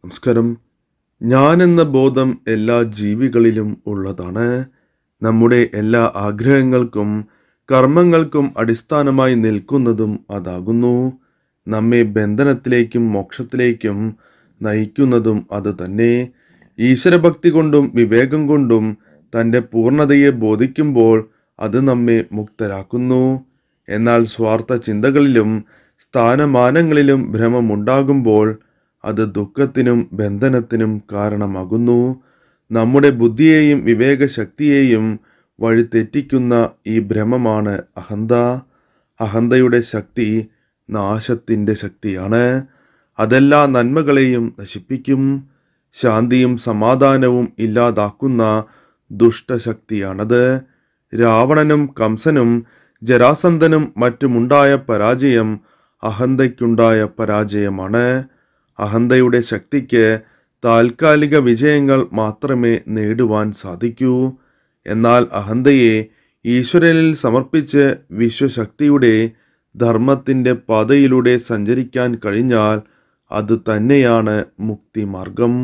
നമസ്കാരം ഞാനെന്ന ബോധം എല്ലാ ജീവികളിലും ഉള്ളതാണ് നമ്മുടെ എല്ലാ ആഗ്രഹങ്ങൾക്കും കർമ്മങ്ങൾക്കും അടിസ്ഥാനമായി നിൽക്കുന്നതും അതാകുന്നു നമ്മെ ബന്ധനത്തിലേക്കും മോക്ഷത്തിലേക്കും നയിക്കുന്നതും അത് തന്നെ ഈശ്വരഭക്തി കൊണ്ടും വിവേകം കൊണ്ടും തൻ്റെ പൂർണ്ണതയെ ബോധിക്കുമ്പോൾ അത് നമ്മെ മുക്തരാക്കുന്നു എന്നാൽ സ്വാർത്ഥ ചിന്തകളിലും സ്ഥാനമാനങ്ങളിലും ഭ്രമമുണ്ടാകുമ്പോൾ അത് ദുഃഖത്തിനും ബന്ധനത്തിനും കാരണമാകുന്നു നമ്മുടെ ബുദ്ധിയെയും വിവേകശക്തിയെയും വഴിതെറ്റിക്കുന്ന ഈ ഭ്രമമാണ് അഹന്ത അഹന്തയുടെ ശക്തി നാശത്തിൻ്റെ ശക്തിയാണ് അതെല്ലാ നന്മകളെയും നശിപ്പിക്കും ശാന്തിയും സമാധാനവും ഇല്ലാതാക്കുന്ന ദുഷ്ടശക്തിയാണത് രാവണനും കംസനും ജരാസന്ധനും മറ്റുമുണ്ടായ പരാജയം അഹന്തയ്ക്കുണ്ടായ പരാജയമാണ് അഹന്തയുടെ ശക്തിക്ക് താൽക്കാലിക വിജയങ്ങൾ മാത്രമേ നേടുവാൻ സാധിക്കൂ എന്നാൽ അഹന്തയെ ഈശ്വരനിൽ സമർപ്പിച്ച് വിശ്വശക്തിയുടെ ധർമ്മത്തിൻ്റെ പാതയിലൂടെ സഞ്ചരിക്കാൻ കഴിഞ്ഞാൽ അത് തന്നെയാണ് മുക്തിമാർഗം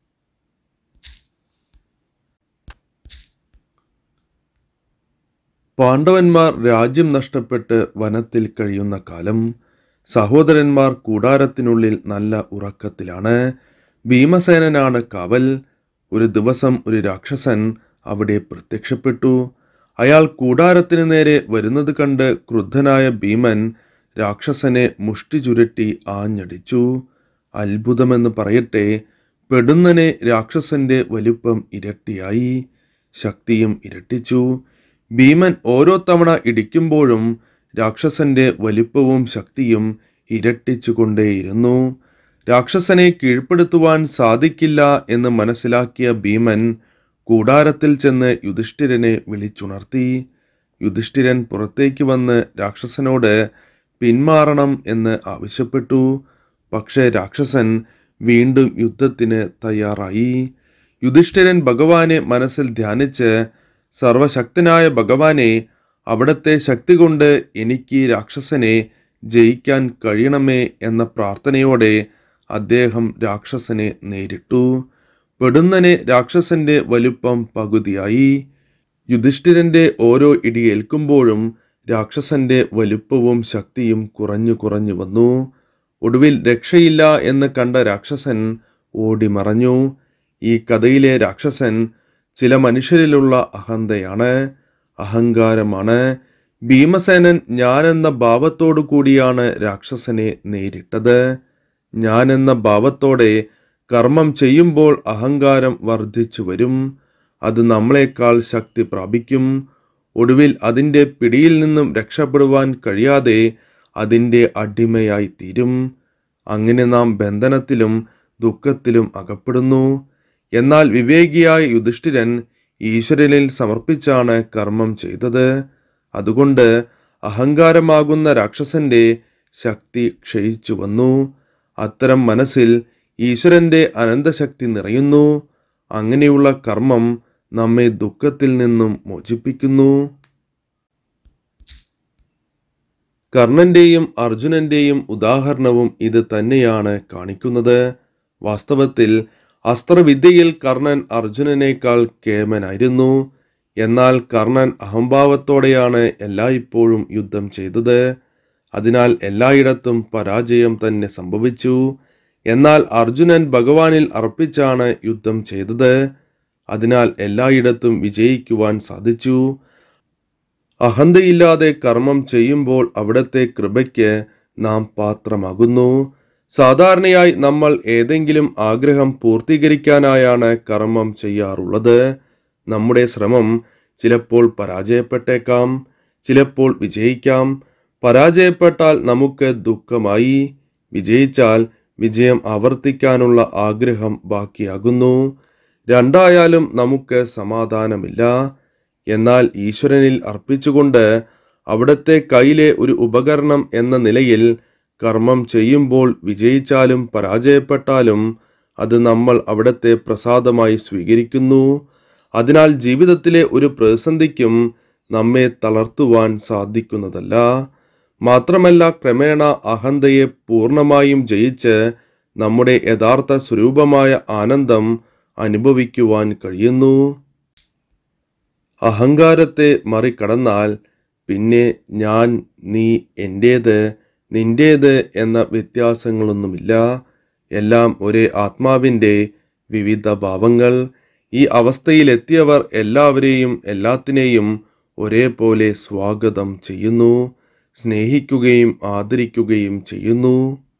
പാണ്ഡവന്മാർ രാജ്യം നഷ്ടപ്പെട്ട് വനത്തിൽ കഴിയുന്ന കാലം സഹോദരന്മാർ കൂടാരത്തിനുള്ളിൽ നല്ല ഉറക്കത്തിലാണ് ഭീമസേനനാണ് കാവൽ ഒരു ദിവസം ഒരു രാക്ഷസൻ അവിടെ പ്രത്യക്ഷപ്പെട്ടു അയാൾ കൂടാരത്തിന് നേരെ വരുന്നത് കണ്ട് ക്രുദ്ധനായ ഭീമൻ രാക്ഷസനെ മുഷ്ടി ചുരുട്ടി ആഞ്ഞടിച്ചു അത്ഭുതമെന്ന് പറയട്ടെ പെടുന്നനെ രാക്ഷസന്റെ വലിപ്പം ഇരട്ടിയായി ശക്തിയും ഇരട്ടിച്ചു ഭീമൻ ഓരോ തവണ ഇടിക്കുമ്പോഴും രാക്ഷസന്റെ വലിപ്പവും ശക്തിയും ഇരട്ടിച്ചുകൊണ്ടേയിരുന്നു രാക്ഷസനെ കീഴ്പ്പെടുത്തുവാൻ സാധിക്കില്ല എന്ന് മനസ്സിലാക്കിയ ഭീമൻ കൂടാരത്തിൽ ചെന്ന് യുധിഷ്ഠിരനെ വിളിച്ചുണർത്തി യുധിഷ്ഠിരൻ പുറത്തേക്ക് വന്ന് രാക്ഷസനോട് പിന്മാറണം എന്ന് ആവശ്യപ്പെട്ടു പക്ഷേ രാക്ഷസൻ വീണ്ടും യുദ്ധത്തിന് തയ്യാറായി യുധിഷ്ഠിരൻ ഭഗവാനെ മനസ്സിൽ ധ്യാനിച്ച് സർവശക്തനായ ഭഗവാനെ അവിടത്തെ ശക്തി കൊണ്ട് എനിക്ക് ഈ രാക്ഷസനെ ജയിക്കാൻ കഴിയണമേ എന്ന പ്രാർത്ഥനയോടെ അദ്ദേഹം രാക്ഷസനെ നേരിട്ടു പെടുന്നനെ രാക്ഷസന്റെ വലുപ്പം പകുതിയായി യുധിഷ്ഠിരന്റെ ഓരോ ഇടിയേൽക്കുമ്പോഴും രാക്ഷസന്റെ വലുപ്പവും ശക്തിയും കുറഞ്ഞു കുറഞ്ഞു വന്നു ഒടുവിൽ രക്ഷയില്ല എന്ന് കണ്ട രാക്ഷസൻ ഓടിമറഞ്ഞു ഈ കഥയിലെ രാക്ഷസൻ ചില മനുഷ്യരിലുള്ള അഹന്തയാണ് അഹങ്കാരമാണ് ഭീമസേനൻ ഞാനെന്ന ഭാവത്തോടു കൂടിയാണ് രാക്ഷസനെ നേരിട്ടത് ഞാനെന്ന ഭാവത്തോടെ കർമ്മം ചെയ്യുമ്പോൾ അഹങ്കാരം വർദ്ധിച്ചു വരും അത് നമ്മളെക്കാൾ ശക്തി പ്രാപിക്കും ഒടുവിൽ അതിൻ്റെ പിടിയിൽ നിന്നും രക്ഷപ്പെടുവാൻ കഴിയാതെ അതിൻ്റെ അടിമയായി തീരും അങ്ങനെ നാം ബന്ധനത്തിലും ദുഃഖത്തിലും അകപ്പെടുന്നു എന്നാൽ വിവേകിയായ യുധിഷ്ഠിരൻ ഈശ്വരനിൽ സമർപ്പിച്ചാണ് കർമ്മം ചെയ്തത് അതുകൊണ്ട് അഹങ്കാരമാകുന്ന രാക്ഷസന്റെ ശക്തി ക്ഷയിച്ചു വന്നു അത്തരം മനസ്സിൽ ഈശ്വരന്റെ അനന്തശക്തി നിറയുന്നു അങ്ങനെയുള്ള കർമ്മം നമ്മെ ദുഃഖത്തിൽ നിന്നും മോചിപ്പിക്കുന്നു കർണന്റെയും അർജുനന്റെയും ഉദാഹരണവും ഇത് തന്നെയാണ് കാണിക്കുന്നത് വാസ്തവത്തിൽ അസ്ത്രവിദ്യയിൽ കർണൻ അർജുനനേക്കാൾ കേമനായിരുന്നു എന്നാൽ കർണൻ അഹംഭാവത്തോടെയാണ് എല്ലായ്പ്പോഴും യുദ്ധം ചെയ്തത് അതിനാൽ എല്ലായിടത്തും പരാജയം തന്നെ സംഭവിച്ചു എന്നാൽ അർജുനൻ ഭഗവാനിൽ അർപ്പിച്ചാണ് യുദ്ധം ചെയ്തത് അതിനാൽ എല്ലായിടത്തും വിജയിക്കുവാൻ സാധിച്ചു അഹന്തയില്ലാതെ കർമ്മം ചെയ്യുമ്പോൾ അവിടത്തെ കൃപയ്ക്ക് നാം പാത്രമാകുന്നു സാധാരണയായി നമ്മൾ ഏതെങ്കിലും ആഗ്രഹം പൂർത്തീകരിക്കാനായാണ് കർമ്മം ചെയ്യാറുള്ളത് നമ്മുടെ ശ്രമം ചിലപ്പോൾ പരാജയപ്പെട്ടേക്കാം ചിലപ്പോൾ വിജയിക്കാം പരാജയപ്പെട്ടാൽ നമുക്ക് ദുഃഖമായി വിജയിച്ചാൽ വിജയം ആവർത്തിക്കാനുള്ള ആഗ്രഹം ബാക്കിയാകുന്നു രണ്ടായാലും നമുക്ക് സമാധാനമില്ല എന്നാൽ ഈശ്വരനിൽ അർപ്പിച്ചുകൊണ്ട് അവിടത്തെ കയ്യിലെ ഒരു ഉപകരണം എന്ന നിലയിൽ കർമ്മം ചെയ്യുമ്പോൾ വിജയിച്ചാലും പരാജയപ്പെട്ടാലും അത് നമ്മൾ അവിടത്തെ പ്രസാദമായി സ്വീകരിക്കുന്നു അതിനാൽ ജീവിതത്തിലെ ഒരു പ്രതിസന്ധിക്കും നമ്മെ തളർത്തുവാൻ സാധിക്കുന്നതല്ല മാത്രമല്ല ക്രമേണ അഹന്തയെ പൂർണ്ണമായും ജയിച്ച് നമ്മുടെ യഥാർത്ഥ സ്വരൂപമായ ആനന്ദം അനുഭവിക്കുവാൻ കഴിയുന്നു അഹങ്കാരത്തെ മറികടന്നാൽ പിന്നെ ഞാൻ നീ എൻ്റേത് നിന്റേത് എന്ന വ്യത്യാസങ്ങളൊന്നുമില്ല എല്ലാം ഒരേ ആത്മാവിൻ്റെ വിവിധ ഭാവങ്ങൾ ഈ അവസ്ഥയിലെത്തിയവർ എല്ലാവരെയും എല്ലാത്തിനെയും ഒരേപോലെ സ്വാഗതം ചെയ്യുന്നു സ്നേഹിക്കുകയും ആദരിക്കുകയും ചെയ്യുന്നു